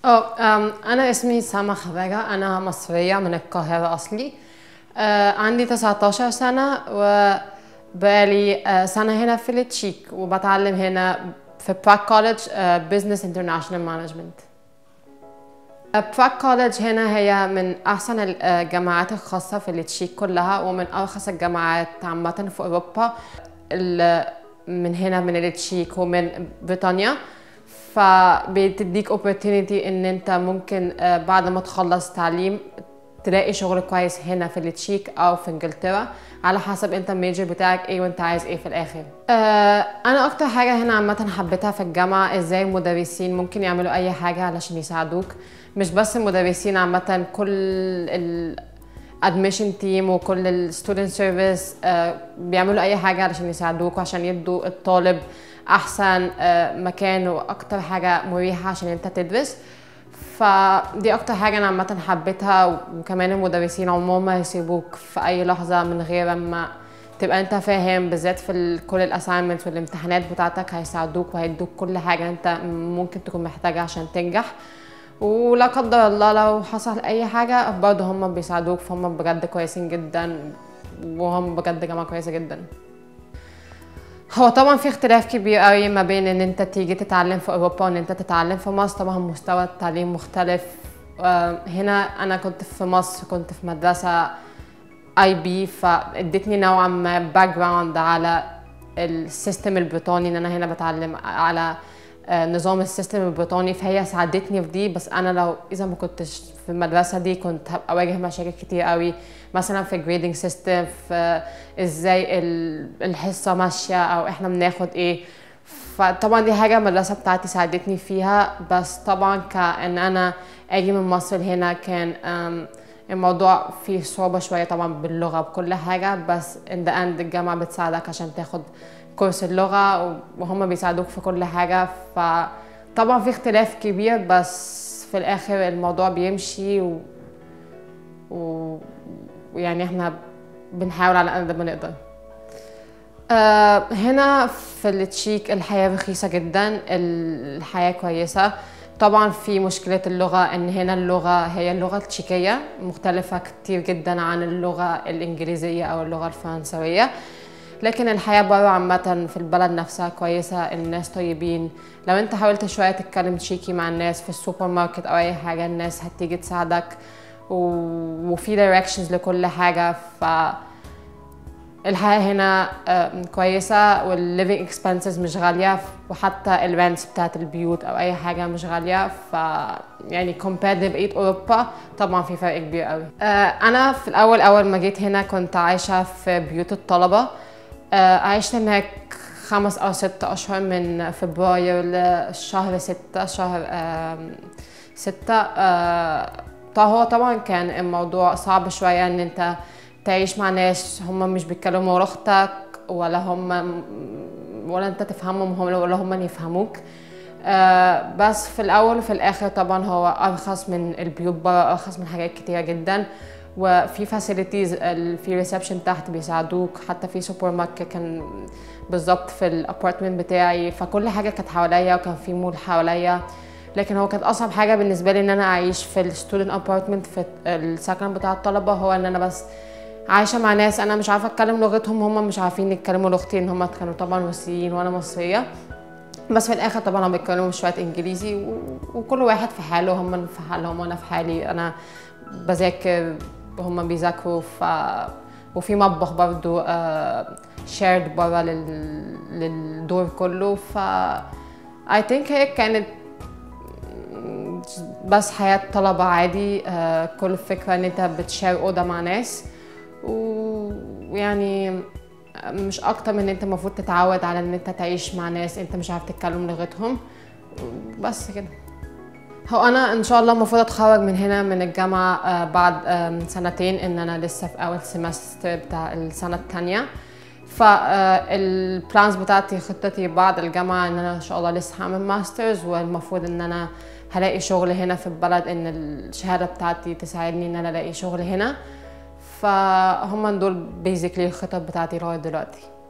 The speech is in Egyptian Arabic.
اه أم، انا اسمي سما خباجة انا مصرية من القاهرة اصلي آه، عندي 19 سنة وبقالي آه، سنة هنا في التشيك وبتعلم هنا في براك كوليدج بزنس انترناشونال مانجمنت براك كوليدج هنا هي من احسن الجامعات الخاصة في التشيك كلها ومن ارخص الجامعات عامة في اوروبا ال- من هنا من التشيك ومن بريطانيا فبتديك opportunity ان انت ممكن آه، بعد ما تخلص تعليم تلاقي شغل كويس هنا في التشيك او في انجلترا على حسب انت الميجر بتاعك ايه وانت عايز ايه في الاخر آه انا اكتر حاجه هنا عامه حبيتها في الجامعه ازاي المدرسين ممكن يعملوا اي حاجه علشان يساعدوك مش بس المدرسين عامه كل ال admission team وكل ال student service آه، بيعملوا اي حاجه علشان يساعدوك وعشان يدوا الطالب احسن آه، مكان واكتر حاجه مريحه عشان انت تدرس فدي اكتر حاجه انا عامه حبيتها وكمان المدرسين عمرهم ما هيسيبوك في اي لحظه من غير ما تبقى انت فاهم بالذات في ال- كل الاساينمنتس والامتحانات بتاعتك هيساعدوك وهيدوك كل حاجه انت ممكن تكون محتاجها عشان تنجح ولا قدر الله لو حصل اي حاجه برضه هم بيساعدوك فهم بجد كويسين جدا وهم بجد جامعه كويسه جدا هو طبعا في اختلاف كبير قوي ما بين ان انت تيجي تتعلم في اوروبا وان انت تتعلم في مصر طبعا مستوى التعليم مختلف آه، هنا انا كنت في مصر كنت في مدرسه اي بي فادتني نوعا ما باك جراوند على السيستم البريطاني ان انا هنا بتعلم على آه، نظام السيستم البريطاني فهي ساعدتني في دي بس انا لو اذا ما كنتش في المدرسه دي كنت هبقى اواجه مشاكل كتير قوي مثلا في الجريدنج سيستم في ازاي ال- الحصه ماشيه او احنا بناخد ايه فطبعا دي حاجه المدرسه بتاعتي ساعدتني فيها بس طبعا كان انا اجي من مصر هنا كان أم، الموضوع فيه صعوبة شوية طبعا باللغة بكل حاجة بس in the end الجامعة بتساعدك عشان تاخد كورس اللغة وهم بيساعدوك في كل حاجة فطبعا في اختلاف كبير بس في الآخر الموضوع بيمشي و... و... ويعني احنا بنحاول على قد ما نقدر آه، هنا في التشيك الحياة رخيصة جدا الحياة كويسة طبعا في مشكلة اللغة ان هنا اللغة هي اللغة التشيكية مختلفة كتير جدا عن اللغة الانجليزية او اللغة الفرنسوية لكن الحياة بره عامة في البلد نفسها كويسة الناس طيبين لو انت حاولت شوية تتكلم تشيكي مع الناس في السوبر ماركت او اي حاجة الناس هتيجي تساعدك و... وفي directions لكل حاجة ف الحياة هنا آه، كويسة والليفينج اكسبنسز مش غالية وحتى الرنتس بتاعت البيوت أو أي حاجة مش غالية ف يعني compared لبقية أوروبا طبعا في فرق كبير قوي آه، أنا في الأول أول ما جيت هنا كنت عايشة في بيوت الطلبة آه، عشت هناك خمس أو ست أشهر من فبراير لشهر ستة شهر آم، ستة آه، هو طبعا كان الموضوع صعب شوية إن أنت تعيش مع ناس هم مش بيتكلموا لغتك ولا هم ولا انت تفهمهم هم ولا هم يفهموك آه بس في الاول وفي الاخر طبعا هو ارخص من البيوت بره ارخص من حاجات كتيره جدا وفي فاسيلتيز في ريسبشن تحت بيساعدوك حتى في سوبر ماركت كان بالظبط في الابارتمنت بتاعي فكل حاجه كانت حواليا وكان في مول حواليا لكن هو كانت اصعب حاجه بالنسبه لي ان انا اعيش في الستودنت ابارتمنت في السكن بتاع الطلبه هو ان انا بس عايشه مع ناس انا مش عارفه اتكلم لغتهم هم مش عارفين يتكلموا لغتي ان هم كانوا طبعا روسيين وانا مصريه بس في الاخر طبعا هم بيتكلموا شويه انجليزي و... وكل واحد في حاله هم في حالهم وانا في حالي انا بذاكر هم بيذاكروا ف وفي مطبخ برضو شيرد بره لل... للدور كله ف I think هي كانت بس حياة طلبة عادي آه، كل فكرة ان انت بتشير اوضة مع ناس و- ويعني مش اكتر من ان انت المفروض تتعود على ان انت تعيش مع ناس انت مش عارف تتكلم لغتهم بس كده هو انا ان شاء الله المفروض اتخرج من هنا من الجامعه آه، بعد آم، سنتين ان انا لسه في اول سمستر بتاع السنه الثانيه فالبلانز بتاعتي خطتي بعد الجامعه ان انا ان شاء الله لسه هعمل ماسترز والمفروض ان انا هلاقي شغل هنا في البلد ان الشهاده بتاعتي تساعدني ان انا الاقي شغل هنا فهم دول بيزيكلي الخطط بتاعتي لغايه دلوقتي